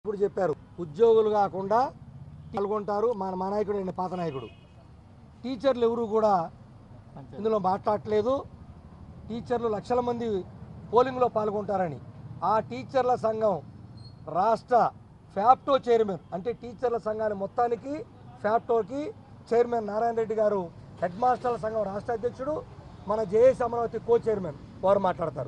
ఇప్పుడు చెప్పారు ఉద్యోగులు కాకుండా పాల్గొంటారు మన మా నాయకుడు అండి పాత నాయకుడు టీచర్లు ఎవరు కూడా ఇందులో మాట్లాడట్లేదు టీచర్లు లక్షల మంది పోలింగ్లో పాల్గొంటారని ఆ టీచర్ల సంఘం రాష్ట్ర ఫ్యాప్టో చైర్మన్ అంటే టీచర్ల సంఘాన్ని మొత్తానికి ఫ్యాప్టోకి చైర్మన్ నారాయణ రెడ్డి గారు హెడ్ మాస్టర్ల సంఘం రాష్ట్ర అధ్యక్షుడు మన జేఏసీ అమరావతి కో చైర్మన్ వారు మాట్లాడతారు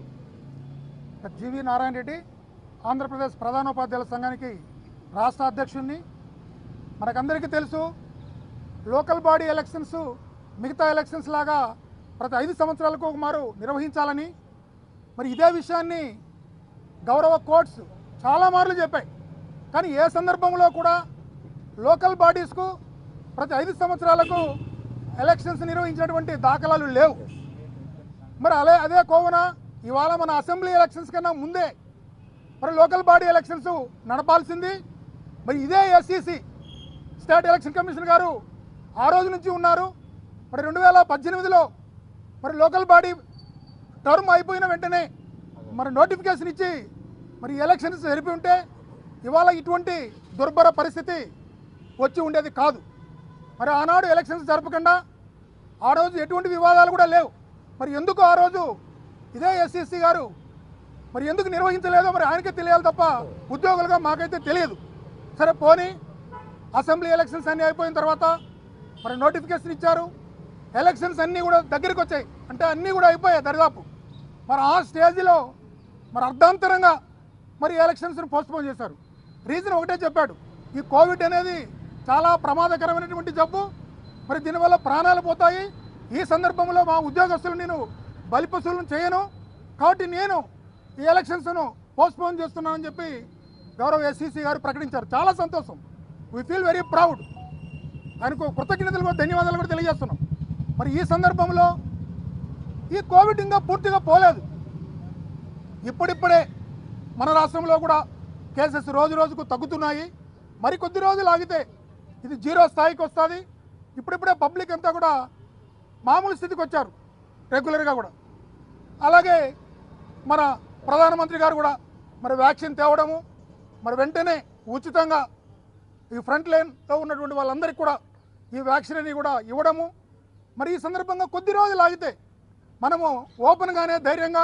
జీవి నారాయణ రెడ్డి ఆంధ్రప్రదేశ్ ప్రధానోపాధ్యాయుల సంఘానికి రాష్ట్ర అధ్యక్షుడిని మనకందరికీ తెలుసు లోకల్ బాడీ ఎలక్షన్స్ మిగతా ఎలక్షన్స్ లాగా ప్రతి ఐదు సంవత్సరాలకు ఒక మారు నిర్వహించాలని మరి ఇదే విషయాన్ని గౌరవ కోర్ట్స్ చాలా మార్లు చెప్పాయి కానీ ఏ సందర్భంలో కూడా లోకల్ బాడీస్కు ప్రతి ఐదు సంవత్సరాలకు ఎలక్షన్స్ నిర్వహించినటువంటి దాఖలాలు లేవు మరి అదే అదే కోవన ఇవాళ మన అసెంబ్లీ ఎలక్షన్స్ కన్నా ముందే మరి లోకల్ బాడీ ఎలక్షన్స్ నడపాల్సింది మరి ఇదే ఎస్ఈసి స్టేట్ ఎలక్షన్ కమిషన్ గారు ఆ రోజు నుంచి ఉన్నారు మరి రెండు వేల పద్దెనిమిదిలో మరి లోకల్ బాడీ టర్మ్ అయిపోయిన వెంటనే మరి నోటిఫికేషన్ ఇచ్చి మరి ఎలక్షన్స్ జరిపి ఉంటే ఇవాళ ఇటువంటి దుర్భర పరిస్థితి వచ్చి ఉండేది కాదు మరి ఆనాడు ఎలక్షన్స్ జరపకుండా ఆ రోజు ఎటువంటి వివాదాలు కూడా లేవు మరి ఎందుకు ఆ రోజు ఇదే ఎస్సీసీ గారు మరి ఎందుకు నిర్వహించలేదో మరి ఆయనకే తెలియాలి తప్ప ఉద్యోగులుగా మాకైతే తెలియదు సరే పోనీ అసెంబ్లీ ఎలక్షన్స్ అన్నీ అయిపోయిన తర్వాత మరి నోటిఫికేషన్ ఇచ్చారు ఎలక్షన్స్ అన్నీ కూడా దగ్గరికి వచ్చాయి అంటే అన్నీ కూడా అయిపోయాయి దరిదాపు మరి ఆ స్టేజ్లో మరి అర్ధాంతరంగా మరి ఎలక్షన్స్ని పోస్ట్పోన్ చేశారు రీజన్ ఒకటే చెప్పాడు ఈ కోవిడ్ అనేది చాలా ప్రమాదకరమైనటువంటి జబ్బు మరి దీనివల్ల ప్రాణాలు పోతాయి ఈ సందర్భంలో మా ఉద్యోగస్తులు నేను బలిపశువులను చేయను కాబట్టి నేను ఈ ఎలక్షన్స్ను పోస్ట్పోన్ చేస్తున్నానని చెప్పి గౌరవ ఎస్సీసీ గారు ప్రకటించారు చాలా సంతోషం వీ ఫీల్ వెరీ ప్రౌడ్ ఆయనకు కృతజ్ఞతలు కూడా ధన్యవాదాలు కూడా తెలియజేస్తున్నాం మరి ఈ సందర్భంలో ఈ కోవిడ్ ఇంకా పూర్తిగా పోలేదు ఇప్పుడిప్పుడే మన రాష్ట్రంలో కూడా కేసెస్ రోజు రోజుకు తగ్గుతున్నాయి మరి కొద్ది రోజులు ఆగితే ఇది జీరో స్థాయికి వస్తుంది ఇప్పుడిప్పుడే పబ్లిక్ అంతా కూడా మామూలు స్థితికి వచ్చారు రెగ్యులర్గా కూడా అలాగే మన ప్రధానమంత్రి గారు కూడా మరి వ్యాక్సిన్ తేవడము మరి వెంటనే ఉచితంగా ఈ ఫ్రంట్ లైన్లో ఉన్నటువంటి వాళ్ళందరికీ కూడా ఈ వ్యాక్సిన్ అని కూడా ఇవ్వడము మరి ఈ సందర్భంగా కొద్ది రోజులు ఆగితే మనము ఓపెన్గానే ధైర్యంగా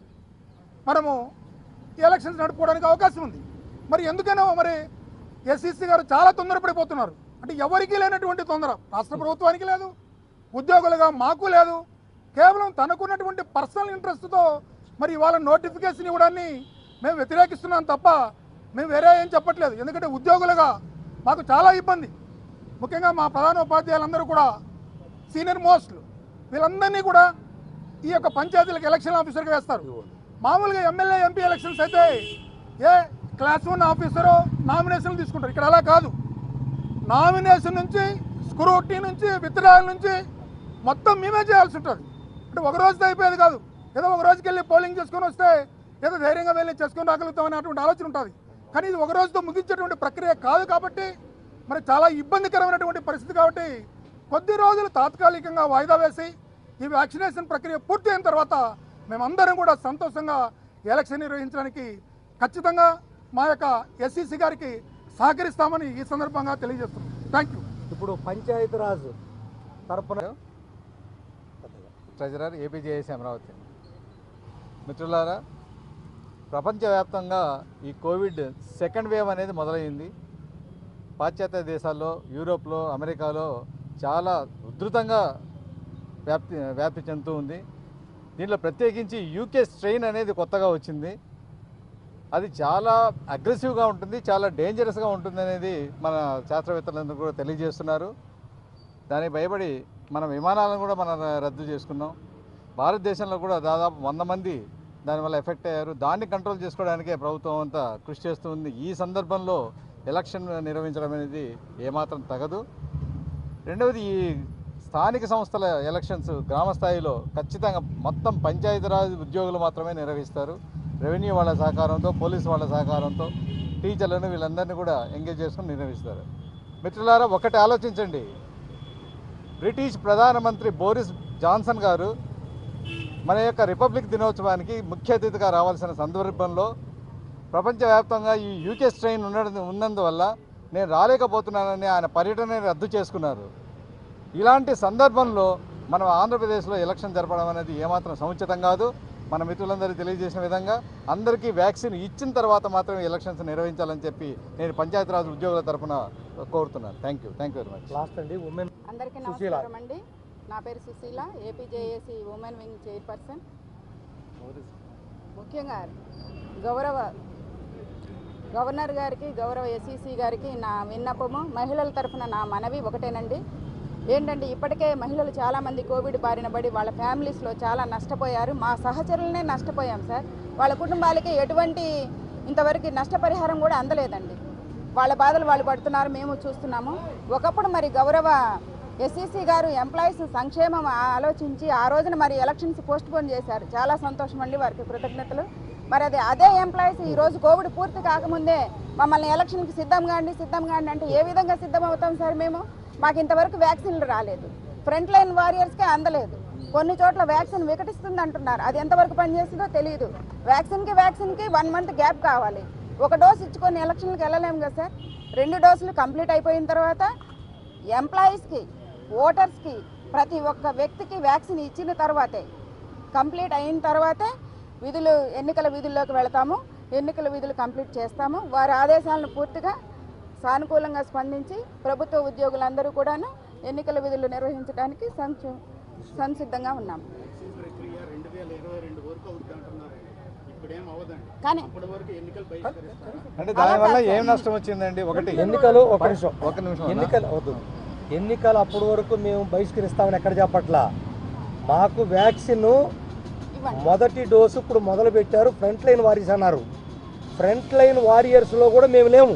మనము ఈ ఎలక్షన్స్ నడుపుకోవడానికి అవకాశం ఉంది మరి ఎందుకనో మరి ఎస్సీసీ గారు చాలా తొందరపడిపోతున్నారు అంటే ఎవరికీ లేనటువంటి తొందర రాష్ట్ర ప్రభుత్వానికి లేదు ఉద్యోగులుగా మాకు లేదు కేవలం తనకున్నటువంటి పర్సనల్ ఇంట్రెస్ట్తో మరి ఇవాళ నోటిఫికేషన్ ఇవ్వడాన్ని మేము వ్యతిరేకిస్తున్నాం తప్ప మేము వేరే ఏం చెప్పట్లేదు ఎందుకంటే ఉద్యోగులుగా మాకు చాలా ఇబ్బంది ముఖ్యంగా మా ప్రధాన ఉపాధ్యాయులందరూ కూడా సీనియర్ మోస్ట్లు వీళ్ళందరినీ కూడా ఈ యొక్క పంచాయతీలకు ఎలక్షన్ ఆఫీసర్గా వేస్తారు మామూలుగా ఎమ్మెల్యే ఎంపీ ఎలక్షన్స్ అయితే ఏ క్లాస్ వన్ ఆఫీసరు నామినేషన్లు తీసుకుంటారు ఇక్కడ అలా కాదు నామినేషన్ నుంచి స్క్రూటీ నుంచి విత్డ్రాయల్ నుంచి మొత్తం మేమే చేయాల్సి ఉంటుంది అంటే ఒక రోజుతో అయిపోయేది కాదు ఏదో ఒక రోజుకి వెళ్ళి పోలింగ్ చేసుకొని వస్తే ఏదో ధైర్యంగా వెళ్ళి చేసుకొని రాగలుగుతాం అనేటువంటి ఆలోచన ఉంటుంది కానీ ఇది ఒక రోజుతో ముగించేటువంటి ప్రక్రియ కాదు కాబట్టి మరి చాలా ఇబ్బందికరమైనటువంటి పరిస్థితి కాబట్టి కొద్ది రోజులు తాత్కాలికంగా వాయిదా వేసి ఈ వ్యాక్సినేషన్ ప్రక్రియ పూర్తి అయిన తర్వాత మేమందరం కూడా సంతోషంగా ఎలక్షన్ నిర్వహించడానికి ఖచ్చితంగా మా యొక్క ఎస్సీసీ గారికి సహకరిస్తామని ఈ సందర్భంగా తెలియజేస్తున్నాం థ్యాంక్ యూ ఇప్పుడు పంచాయతీరాజ్ తరపున ట్రెజరర్ ఏపీజేఎస్ అమరావతి మిత్రులారా ప్రపంచవ్యాప్తంగా ఈ కోవిడ్ సెకండ్ వేవ్ అనేది మొదలైంది పాశ్చాత్య దేశాల్లో యూరోప్లో అమెరికాలో చాలా ఉధృతంగా వ్యాప్తి వ్యాప్తి చెందుతూ ఉంది దీనిలో ప్రత్యేకించి యూకే స్ట్రెయిన్ అనేది కొత్తగా వచ్చింది అది చాలా అగ్రెసివ్గా ఉంటుంది చాలా డేంజరస్గా ఉంటుంది అనేది మన శాస్త్రవేత్తలందరూ కూడా తెలియజేస్తున్నారు దానికి భయపడి మన విమానాలను కూడా మనం రద్దు చేసుకున్నాం భారతదేశంలో కూడా దాదాపు వంద మంది దానివల్ల ఎఫెక్ట్ అయ్యారు దాన్ని కంట్రోల్ చేసుకోవడానికే ప్రభుత్వం అంతా కృషి చేస్తుంది ఈ సందర్భంలో ఎలక్షన్ నిర్వహించడం అనేది ఏమాత్రం తగదు రెండవది ఈ స్థానిక సంస్థల ఎలక్షన్స్ గ్రామ స్థాయిలో ఖచ్చితంగా మొత్తం పంచాయతీరాజ్ ఉద్యోగులు మాత్రమే నిర్వహిస్తారు రెవెన్యూ వాళ్ళ సహకారంతో పోలీస్ వాళ్ళ సహకారంతో టీచర్లను వీళ్ళందరినీ కూడా ఎంగేజ్ చేసుకుని నిర్వహిస్తారు మిత్రులారా ఒకటి ఆలోచించండి బ్రిటిష్ ప్రధానమంత్రి బోరిస్ జాన్సన్ గారు మన యొక్క రిపబ్లిక్ దినోత్సవానికి ముఖ్య అతిథిగా రావాల్సిన సందర్భంలో ప్రపంచవ్యాప్తంగా ఈ యూకే స్ట్రెయిన్ ఉన్న ఉన్నందువల్ల నేను రాలేకపోతున్నానని ఆయన పర్యటన రద్దు చేసుకున్నారు ఇలాంటి సందర్భంలో మనం ఆంధ్రప్రదేశ్లో ఎలక్షన్ జరపడం అనేది ఏమాత్రం సముచితం కాదు మన మిత్రులందరికీ తెలియజేసిన విధంగా అందరికీ వ్యాక్సిన్ ఇచ్చిన తర్వాత మాత్రమే ఎలక్షన్స్ నిర్వహించాలని చెప్పి నేను పంచాయతీరాజ్ ఉద్యోగుల తరఫున కోరుతున్నాను thank you thank you very much last అండి ఉమెన్ అందరికీ సుశీల. నమస్కారం అండి నా పేరు Sushila APJAC women wing chairperson ముఖ్యంగా గౌరవ గవర్నర్ గారికి గౌరవ ఎస్ఈసి గారికి నా విన్నపము మహిళల తరఫున నా మనవి ఒకటేనండి ఏంటంటే ఇప్పటికే మహిళలు చాలామంది కోవిడ్ బారిన పడి వాళ్ళ ఫ్యామిలీస్లో చాలా నష్టపోయారు మా సహచరులనే నష్టపోయాం సార్ వాళ్ళ కుటుంబాలకి ఎటువంటి ఇంతవరకు నష్టపరిహారం కూడా అందలేదండి వాళ్ళ బాధలు వాళ్ళు పడుతున్నారు మేము చూస్తున్నాము ఒకప్పుడు మరి గౌరవ ఎస్ఈసి గారు ఎంప్లాయీస్ సంక్షేమం ఆలోచించి ఆ రోజున మరి ఎలక్షన్స్ పోస్ట్ పోన్ చేశారు చాలా సంతోషం అండి వారికి కృతజ్ఞతలు మరి అది అదే ఎంప్లాయీస్ ఈ రోజు కోవిడ్ పూర్తి కాకముందే మమ్మల్ని ఎలక్షన్కి సిద్ధం కాండి సిద్ధం కాండి అంటే ఏ విధంగా సిద్ధం అవుతాం సార్ మేము మాకు ఇంతవరకు వ్యాక్సిన్లు రాలేదు ఫ్రంట్ లైన్ వారియర్స్కే అందలేదు కొన్ని చోట్ల వ్యాక్సిన్ వికటిస్తుంది అంటున్నారు అది ఎంతవరకు పనిచేస్తుందో తెలియదు వ్యాక్సిన్కి వ్యాక్సిన్కి వన్ మంత్ గ్యాప్ కావాలి ఒక డోస్ ఇచ్చుకొని ఎలక్షన్లకు వెళ్ళలేము కదా సార్ రెండు డోసులు కంప్లీట్ అయిపోయిన తర్వాత ఎంప్లాయీస్కి ఓటర్స్కి ప్రతి ఒక్క వ్యక్తికి వ్యాక్సిన్ ఇచ్చిన తర్వాతే కంప్లీట్ అయిన తర్వాతే విధులు ఎన్నికల విధుల్లోకి వెళతాము ఎన్నికల విధులు కంప్లీట్ చేస్తాము వారి ఆదేశాలను పూర్తిగా సానుకూలంగా స్పందించి ప్రభుత్వ ఉద్యోగులందరూ కూడాను ఎన్నికల విధులు నిర్వహించడానికి సంచు సంసిద్ధంగా ఉన్నాము ప్రక్రియ రెండు వేల ఇరవై రెండు వరకు అవుతుంది అంటున్నారు ఇప్పుడేం అవ్వదండి కానీ ఇప్పటి వరకు ఎన్నికలు బహిష్కరిస్తారు అంటే దానివల్ల ఏం నష్టం వచ్చిందండి ఒకటి ఎన్నికలు ఒక నిమిషం ఒక నిమిషం ఎన్నికలు వద్దు ఎన్నికలు అప్పటి వరకు మేము బహిష్కరిస్తామని ఎక్కడ చెప్పట్లా మాకు వ్యాక్సిన్ ఇవ్వండి మొదటి డోసు ఇప్పుడు మొదలు పెట్టారు ఫ్రంట్ లైన్ వారియర్స్ అన్నారు ఫ్రంట్ లైన్ వారియర్స్లో కూడా మేము లేము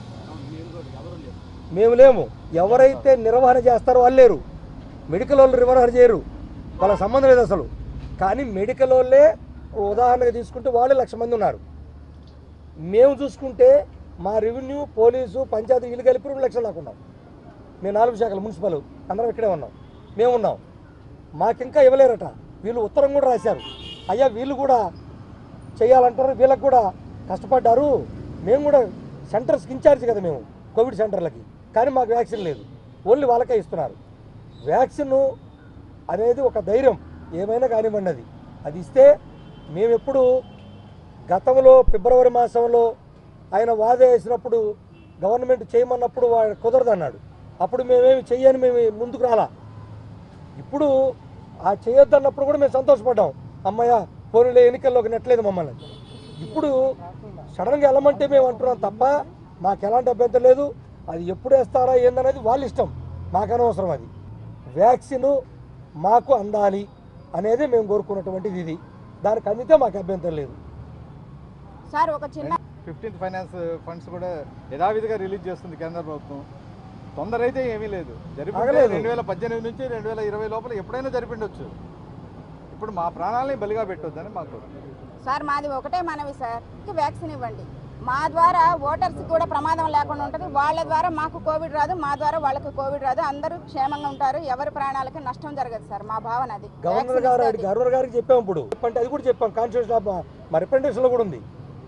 మేము లేము ఎవరైతే నిర్వహణ చేస్తారో వాళ్ళు లేరు మెడికల్ వాళ్ళు నిర్వహణ చేయరు వాళ్ళ సంబంధం లేదు అసలు కానీ మెడికల్ వాళ్ళే ఉదాహరణగా తీసుకుంటే వాళ్ళు లక్ష మంది ఉన్నారు మేము చూసుకుంటే మా రెవెన్యూ పోలీసు పంచాయతీ వీళ్ళు కలిపి రెండు లక్షలు దాకా ఉన్నాం మేము నాలుగు శాఖలు మున్సిపల్ అందరం ఇక్కడే ఉన్నాం మేము ఉన్నాం మాకింకా ఇవ్వలేరట వీళ్ళు ఉత్తరం కూడా రాశారు అయ్యా వీళ్ళు కూడా చేయాలంటారు వీళ్ళకి కూడా కష్టపడ్డారు మేము కూడా సెంటర్స్కి ఇన్ఛార్జ్ కదా మేము కోవిడ్ సెంటర్లకి కానీ మాకు వ్యాక్సిన్ లేదు ఓన్లీ వాళ్ళకే ఇస్తున్నారు వ్యాక్సిన్ అనేది ఒక ధైర్యం ఏమైనా కానివ్వండి అది అది ఇస్తే మేము ఎప్పుడు గతంలో ఫిబ్రవరి మాసంలో ఆయన వాదా వేసినప్పుడు గవర్నమెంట్ చేయమన్నప్పుడు వాడు కుదరదన్నాడు అప్పుడు మేమేమి చెయ్యని మేము ముందుకు రాలా ఇప్పుడు ఆ చేయొద్దన్నప్పుడు కూడా మేము సంతోషపడ్డాం అమ్మయ్య పోనీలే ఎన్నికల్లోకి నెట్టలేదు మమ్మల్ని ఇప్పుడు సడన్గా వెళ్ళమంటే మేము అంటున్నాం తప్ప మాకు ఎలాంటి అభ్యంతరం లేదు అది ఎప్పుడు వేస్తారా ఏందనేది వాళ్ళ ఇష్టం మాకు అనవసరం అది వ్యాక్సిన్ మాకు అందాలి అనేది మేము కోరుకున్నటువంటిది ఇది దానికి అందితే మాకు అభ్యంతరం లేదు సార్ ఒక చిన్న ఫిఫ్టీన్త్ ఫైనాన్స్ ఫండ్స్ కూడా యథావిధిగా రిలీజ్ చేస్తుంది కేంద్ర ప్రభుత్వం తొందర అయితే ఏమీ లేదు జరిపి ఆగలేదు. రెండు వేల పద్దెనిమిది నుంచి రెండు వేల ఇరవై లోపల ఎప్పుడైనా జరిపిండొచ్చు ఇప్పుడు మా ప్రాణాలని బలిగా పెట్టొద్దని మాకు సార్ మాది ఒకటే మనవి సార్ వ్యాక్సిన్ ఇవ్వండి మా ద్వారా ఓటర్స్ కూడా ప్రమాదం లేకుండా ఉంటుంది వాళ్ళ ద్వారా మాకు కోవిడ్ రాదు మా ద్వారా వాళ్ళకి కోవిడ్ రాదు అందరూ క్షేమంగా ఉంటారు ఎవరి ప్రాణాలకి నష్టం జరగదు సార్ మా భావన అది గవర్నర్ వ్యాక్సిన్ గారు ఇస్తే అది. గవర్నర్ గారికి చెప్పాం ఇప్పుడు అంటే అది కూడా చెప్పాం కాన్స్టిట్యూషన్ ఆఫ్ మా రిప్రజెంటేషన్లో కూడా ఉంది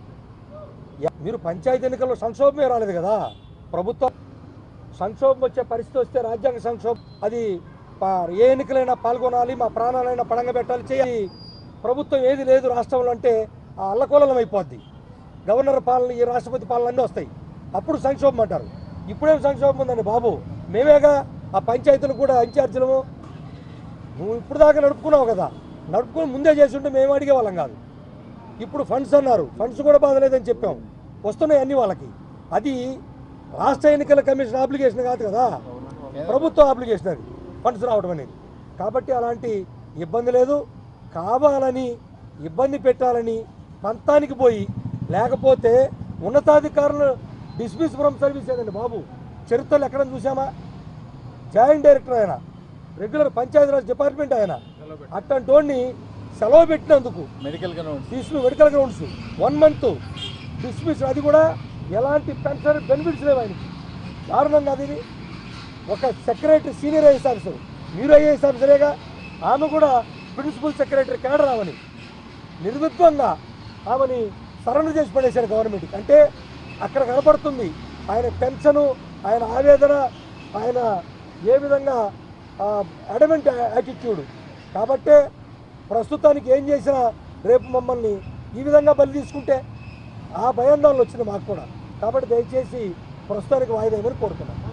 యా- మీరు పంచాయతీ ఎన్నికల్లో సంక్షోభమే రాలేదు కదా ప్రభుత్వం సంక్షోభం వచ్చే పరిస్థితి వస్తే రాజ్యాంగ సంక్షోభం అది ప- ఏ ఎన్నికలైనా పాల్గొనాలి మా ప్రాణాలైనా పడంగా పెట్టాలి చేయాలి ప్రభుత్వం ఏది లేదు రాష్ట్రంలో అంటే ఆ అల్లకోలం అయిపోద్ది గవర్నర్ పాలన ఈ రాష్ట్రపతి పాలన అన్నీ వస్తాయి అప్పుడు సంక్షోభం అంటారు ఇప్పుడేం సంక్షోభం ఉందండి బాబు మేమేగా ఆ పంచాయతీలు కూడా ఇన్ఛార్జీలము నువ్వు ఇప్పుడు దాకా నడుపుకున్నావు కదా నడుపుకొని ముందే చేసి ఉంటే మేము అడిగే వాళ్ళం కాదు ఇప్పుడు ఫండ్స్ అన్నారు ఫండ్స్ కూడా బాధలేదని చెప్పాం వస్తున్నాయి అన్ని వాళ్ళకి అది రాష్ట్ర ఎన్నికల కమిషన్ అప్లికేషన్ కాదు కదా ప్రభుత్వ అప్లికేషన్ అది ఫండ్స్ రావడం అనేది కాబట్టి అలాంటి ఇబ్బంది లేదు కావాలని ఇబ్బంది పెట్టాలని పంతానికి పోయి లేకపోతే ఉన్నతాధికారులు డిస్మిస్ ఫ్రమ్ సర్వీస్ ఏదండి బాబు చరిత్రలో ఎక్కడ చూసామా జాయింట్ డైరెక్టర్ ఆయన రెగ్యులర్ పంచాయతీరాజ్ డిపార్ట్మెంట్ ఆయన అట్టంటోడిని సెలవు పెట్టినందుకు మెడికల్ గ్రౌండ్స్ తీసుకుని medical grounds one month dismiss అది కూడా ఎలాంటి పెన్షన్ బెనిఫిట్స్ లేవు ఆయనకి దారుణం కాదు ఇది ఒక సెక్రటరీ సీనియర్ ఐఏఎస్ ఆఫీసర్ మీరు ఐఏఎస్ ఆఫీసరేగా ఆమె కూడా ప్రిన్సిపల్ సెక్రటరీ కేడర్ ఆమెని నిర్విత్వంగా ఆమెని సరెండర్ చేసి పడేశాడు గవర్నమెంట్కి అంటే అక్కడ కనపడుతుంది ఆయన టెన్షను ఆయన ఆవేదన ఆయన ఏ విధంగా అడమెంట్ యాటిట్యూడ్ కాబట్టే ప్రస్తుతానికి ఏం చేసినా రేపు మమ్మల్ని ఈ విధంగా బలి తీసుకుంటే ఆ భయాందోళన వచ్చింది మాకు కూడా కాబట్టి దయచేసి ప్రస్తుతానికి వాయిదా ఇవ్వని కోరుతున్నాం